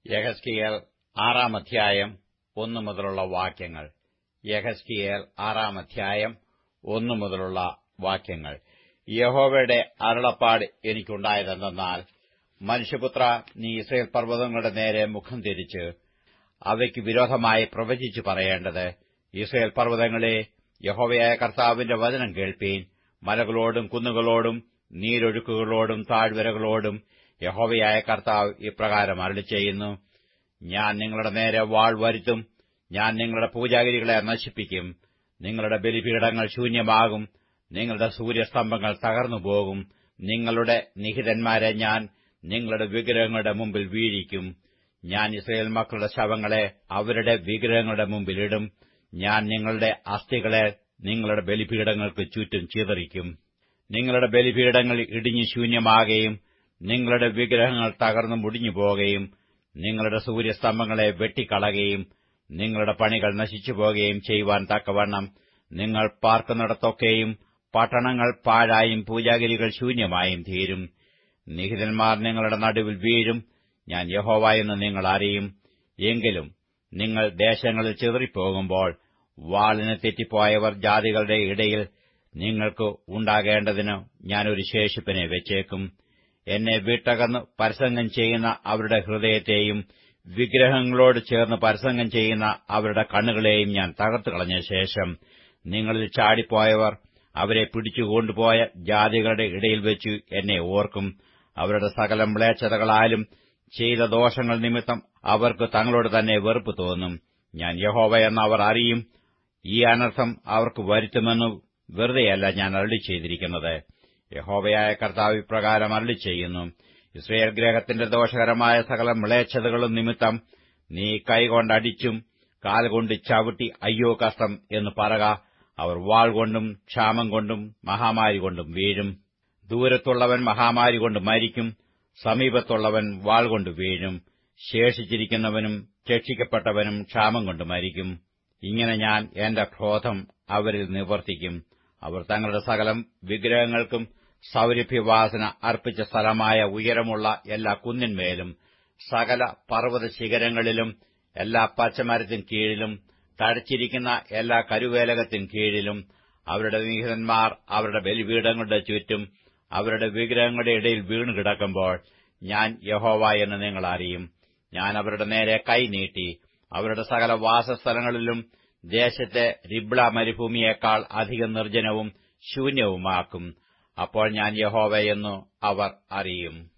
യഹസ്കിയേൽ ആറാം അധ്യായം ഒന്നു മുതലുള്ള വാക്യങ്ങൾ യഹസ്കിയേൽ ആറാം അധ്യായം ഒന്നു മുതലുള്ള വാക്യങ്ങൾ യഹോവയുടെ അരുളപ്പാട് എനിക്കുണ്ടായതെന്നാൽ മനുഷ്യപുത്ര നീ ഇസ്രയേൽ പർവ്വതങ്ങളുടെ നേരെ മുഖം തിരിച്ച് അവയ്ക്ക് വിരോധമായി പ്രവചിച്ചു പറയേണ്ടത് ഇസ്രയേൽ പർവ്വതങ്ങളെ യഹോവയായ കർത്താവിന്റെ വചനം കേൾപ്പീൻ മലകളോടും കുന്നുകളോടും നീരൊഴുക്കുകളോടും താഴ്വരകളോടും യഹോവയായ കർത്താവ് ഇപ്രകാരം അരളി ചെയ്യുന്നു ഞാൻ നിങ്ങളുടെ നേരെ വാൾ വരുത്തും ഞാൻ നിങ്ങളുടെ പൂജാഗിരികളെ നശിപ്പിക്കും നിങ്ങളുടെ ബലിപീഠങ്ങൾ ശൂന്യമാകും നിങ്ങളുടെ സൂര്യസ്തംഭങ്ങൾ തകർന്നുപോകും നിങ്ങളുടെ നിഹിതന്മാരെ ഞാൻ നിങ്ങളുടെ വിഗ്രഹങ്ങളുടെ മുമ്പിൽ വീഴിക്കും ഞാൻ ഇസ്രയേൽ മക്കളുടെ ശവങ്ങളെ അവരുടെ വിഗ്രഹങ്ങളുടെ മുമ്പിലിടും ഞാൻ നിങ്ങളുടെ അസ്ഥികളെ നിങ്ങളുടെ ബലിപീഠങ്ങൾക്ക് ചുറ്റും ചിതറിക്കും നിങ്ങളുടെ ബലിപീഠങ്ങൾ ഇടിഞ്ഞു ശൂന്യമാകുകയും നിങ്ങളുടെ വിഗ്രഹങ്ങൾ തകർന്നു മുടിഞ്ഞു പോകുകയും നിങ്ങളുടെ സൂര്യസ്തംഭങ്ങളെ വെട്ടിക്കളയുകയും നിങ്ങളുടെ പണികൾ നശിച്ചു പോകുകയും ചെയ്യുവാൻ തക്കവണ്ണം നിങ്ങൾ പാർക്കുന്നിടത്തൊക്കെയും പട്ടണങ്ങൾ പാഴായും പൂജാഗിരികൾ ശൂന്യമായും തീരും നിഹിതന്മാർ നിങ്ങളുടെ നടുവിൽ വീഴും ഞാൻ യഹോവ എന്ന് നിങ്ങൾ അറിയും എങ്കിലും നിങ്ങൾ ദേശങ്ങളിൽ ചിതറിപ്പോകുമ്പോൾ വാളിന് തെറ്റിപ്പോയവർ ജാതികളുടെ ഇടയിൽ നിങ്ങൾക്ക് ഉണ്ടാകേണ്ടതിന് ഞാനൊരു ശേഷിപ്പിനെ വെച്ചേക്കും എന്നെ വിട്ടകന്ന് പരസംഗം ചെയ്യുന്ന അവരുടെ ഹൃദയത്തെയും വിഗ്രഹങ്ങളോട് ചേർന്ന് പരസംഗം ചെയ്യുന്ന അവരുടെ കണ്ണുകളെയും ഞാൻ തകർത്തു കളഞ്ഞ ശേഷം നിങ്ങളിൽ ചാടിപ്പോയവർ അവരെ പിടിച്ചുകൊണ്ടുപോയ ജാതികളുടെ ഇടയിൽ വെച്ച് എന്നെ ഓർക്കും അവരുടെ സകല മ്ലേച്ഛതകളാലും ചെയ്ത ദോഷങ്ങൾ നിമിത്തം അവർക്ക് തങ്ങളോട് തന്നെ വെറുപ്പ് തോന്നും ഞാൻ യഹോവ എന്ന് അവർ അറിയും ഈ അനർത്ഥം അവർക്ക് വരുത്തുമെന്ന് വെറുതെയല്ല ഞാൻ അരളി ചെയ്തിരിക്കുന്നത് യഹോവയായ കർത്താവ് ഇപ്രകാരം അരളി ചെയ്യുന്നു ഇസ്രയേൽ ഗ്രഹത്തിന്റെ ദോഷകരമായ സകല മ്ലേച്ഛതകളും നിമിത്തം നീ കൈകൊണ്ടടിച്ചും കാൽകൊണ്ട് ചവിട്ടി അയ്യോ കഷ്ടം എന്ന് പറക അവർ വാൾ കൊണ്ടും ക്ഷാമം കൊണ്ടും മഹാമാരി കൊണ്ടും വീഴും ദൂരത്തുള്ളവൻ മഹാമാരി കൊണ്ട് മരിക്കും സമീപത്തുള്ളവൻ വാൾ കൊണ്ട് വീഴും ശേഷിച്ചിരിക്കുന്നവനും രക്ഷിക്കപ്പെട്ടവനും ക്ഷാമം കൊണ്ട് മരിക്കും ഇങ്ങനെ ഞാൻ എന്റെ ക്രോധം അവരിൽ നിവർത്തിക്കും അവർ തങ്ങളുടെ സകലം വിഗ്രഹങ്ങൾക്കും സൗരഭ്യവാസന അർപ്പിച്ച സ്ഥലമായ ഉയരമുള്ള എല്ലാ കുന്നിന്മേലും സകല പർവ്വത ശിഖരങ്ങളിലും എല്ലാ പച്ചമരത്തിൻ കീഴിലും തഴച്ചിരിക്കുന്ന എല്ലാ കരുവേലകത്തിൻ കീഴിലും അവരുടെ വിഹിതന്മാർ അവരുടെ ബലിപീഠങ്ങളുടെ ചുറ്റും അവരുടെ വിഗ്രഹങ്ങളുടെ ഇടയിൽ വീണു കിടക്കുമ്പോൾ ഞാൻ യഹോവ എന്ന് നിങ്ങൾ അറിയും ഞാൻ അവരുടെ നേരെ കൈ നീട്ടി അവരുടെ സകല വാസസ്ഥലങ്ങളിലും ദേശത്തെ റിബ്ള മരുഭൂമിയേക്കാൾ അധികം നിർജ്ജനവും ശൂന്യവുമാക്കും അപ്പോൾ ഞാൻ യഹോവയെന്നു അവർ അറിയും